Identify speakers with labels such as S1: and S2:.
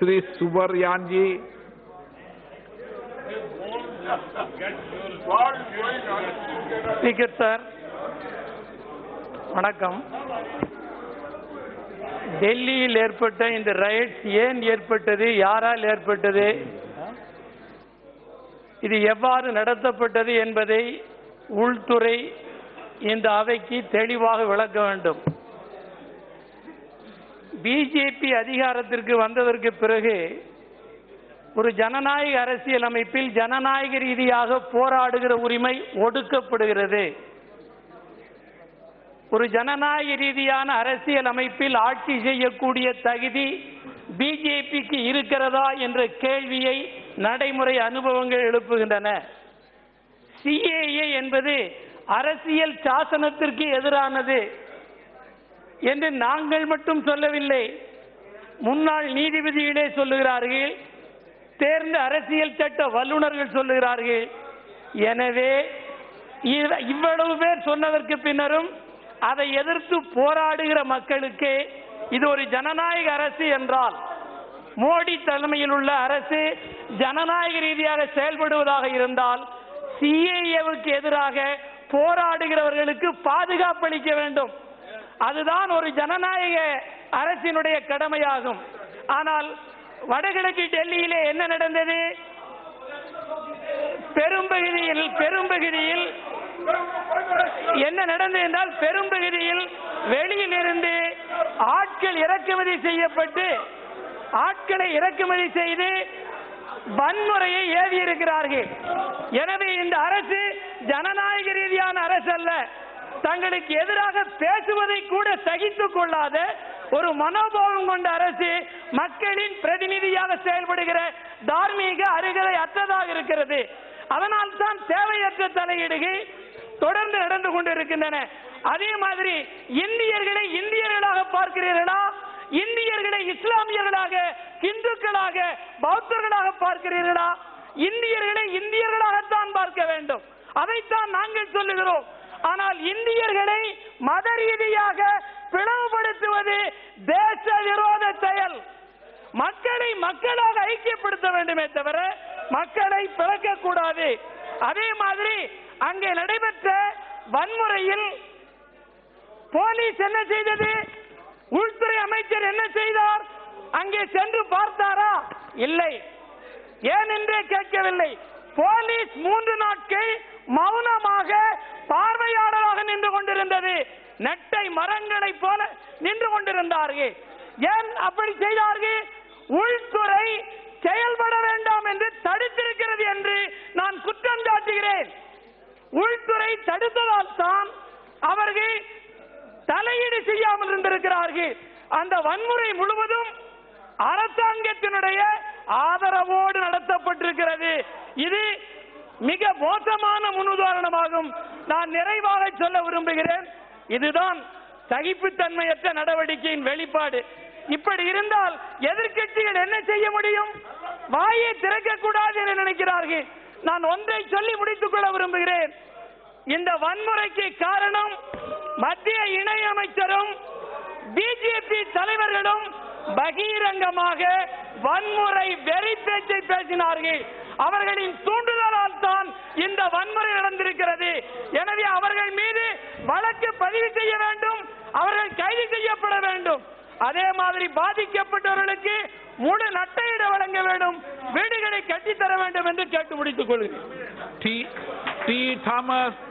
S1: Sri Subaryanji.
S2: Speaker sir வணக்கம் டெல்லியில் ஏற்பட்ட இந்த ரயட்ஸ் ஏன் ஏற்பட்டது யாரால் ஏற்பட்டது இது எவ்வாறு நடத்தப்பட்டது என்பதை உள்துறை இந்த அவைக்கு தெளிவாக விளக்க வேண்டும் பிஜேபி அதிகாரத்திற்கு வந்ததற்கு பிறகு ஒரு ஜனநாயக அரசியல் அமைப்பில் ஜனநாயக ரீதியாக போராடுகிற உரிமை ஒடுக்கப்படுகிறது ஒரு ஜனநாயக ரீதியான அரசியல் அமைப்பில் ஆட்சி செய்யக்கூடிய தகுதி பிஜேபிக்கு இருக்கிறதா என்ற கேள்வியை நடைமுறை அனுபவங்கள் எழுப்புகின்றன சிஏஏ என்பது அரசியல் சாசனத்திற்கு எதிரானது என்று நாங்கள் மட்டும் சொல்லவில்லை முன்னாள் நீதிபதிகளே சொல்லுகிறார்கள் தேர்ந்த அரசியல் சட்ட வல்லுநர்கள் சொல்லுகிறார்கள் எனவே இவ- இவ்வளவு பேர் சொன்னதற்கு பின்னரும் அதை எதிர்த்து போராடுகிற மக்களுக்கு இது ஒரு ஜனநாயக அரசு என்றால் மோடி தலைமையில் உள்ள அரசு ஜனநாயக ரீதியாக செயல்படுவதாக இருந்தால் சிஏஏவுக்கு எதிராக போராடுகிறவர்களுக்கு பாதுகாப்பு அளிக்க வேண்டும் அதுதான் ஒரு ஜனநாயக அரசினுடைய கடமையாகும் ஆனால் வடகிழக்கு டெல்லியிலே என்ன நடந்தது பெரும்பகுதியில் பெரும்பகுதியில் என்ன நடந்தது என்றால் பெரும்பகுதியில் வெளியில் இருந்து ஆட்கள் இறக்குமதி செய்யப்பட்டு ஆட்களை இறக்குமதி செய்து வன்முறையை ஏவி இருக்கிறார்கள் எனவே இந்த அரசு ஜனநாயக ரீதியான அரசு அல்ல தங்களுக்கு எதிராக பேசுவதை கூட சகித்துக் கொள்ளாத ஒரு மனோபாவம் கொண்ட அரசு மக்களின் பிரதிநிதியாக செயல்படுகிற தார்மீக அருகதை அற்றதாக இருக்கிறது அதனால் தான் தேவையற்ற தலையீடுகள் தொடர்ந்து நடந்து கொண்டிருக்கின்றன அதே மாதிரி இந்தியர்களை இந்தியர்களாக பார்க்கிறீர்களா இந்தியர்களை இஸ்லாமியர்களாக இந்துக்களாக பௌத்தர்களாக பார்க்கிறீர்களா இந்தியர்களை இந்தியர்களாகத்தான் பார்க்க வேண்டும் அதைத்தான் நாங்கள் சொல்லுகிறோம் ஆனால் இந்தியர்களை மத ரீதியாக பிளவுபடுத்துவது தேச விரோத செயல் மக்களை மக்களாக ஐக்கியப்படுத்த வேண்டுமே தவிர மக்களை பிளக்க கூடாது அதே மாதிரி அங்கே நடைபெற்ற வன்முறையில் போலீஸ் என்ன செய்தது உள்துறை அமைச்சர் என்ன செய்தார் அங்கே சென்று பார்த்தாரா இல்லை ஏன் என்றே கேட்கவில்லை போலீஸ் மூன்று நாட்கள் மௌனமாக பார்வையாளராக நின்று கொண்டிருந்தது நெட்டை மரங்களைப் போல நின்று கொண்டிருந்தார்கள் ஏன் அப்படி செய்தார்கள் உள்துறை செயல்பட வேண்டாம் என்று தடுத்திருக்கிறது என்று நான் குற்றம் சாட்டுகிறேன் உள்துறை தடுத்ததால் தான் அவர்கள் தலையீடு செய்யாமல் இருந்திருக்கிறார்கள் அந்த வன்முறை முழுவதும் அரசாங்கத்தினுடைய ஆதரவோடு நடத்தப்பட்டிருக்கிறது இது மிக மோசமான முன்னுதாரணமாகும் நான் நிறைவாக சொல்ல விரும்புகிறேன் இதுதான் சகிப்புத்தன்மையற்ற நடவடிக்கையின் வெளிப்பாடு இப்படி இருந்தால் எதிர்க்கட்சிகள் என்ன செய்ய முடியும் வாயை திறக்க கூடாது என நினைக்கிறார்கள் நான் ஒன்றை சொல்லி முடித்துக் கொள்ள விரும்புகிறேன் இந்த வன்முறைக்கு காரணம் மத்திய இணையமைச்சரும் பிஜேபி தலைவர்களும் பகிரங்கமாக வன்முறை வெறி பேச்சை பேசினார்கள் அவர்களின் தூண்டுதலால் தான் இந்த வன்முறை நடந்திருக்கிறது எனவே அவர்கள் மீது வழக்கு பதிவு செய்ய வேண்டும் அவர்கள் கைது செய்யப்பட வேண்டும் அதே மாதிரி பாதிக்கப்பட்டவர்களுக்கு முழு நட்டையிட வழங்க வேண்டும் வீடுகளை கட்டித்தர வேண்டும் என்று கேட்டு முடித்துக் கொள்கிறேன்
S1: T. T. Thomas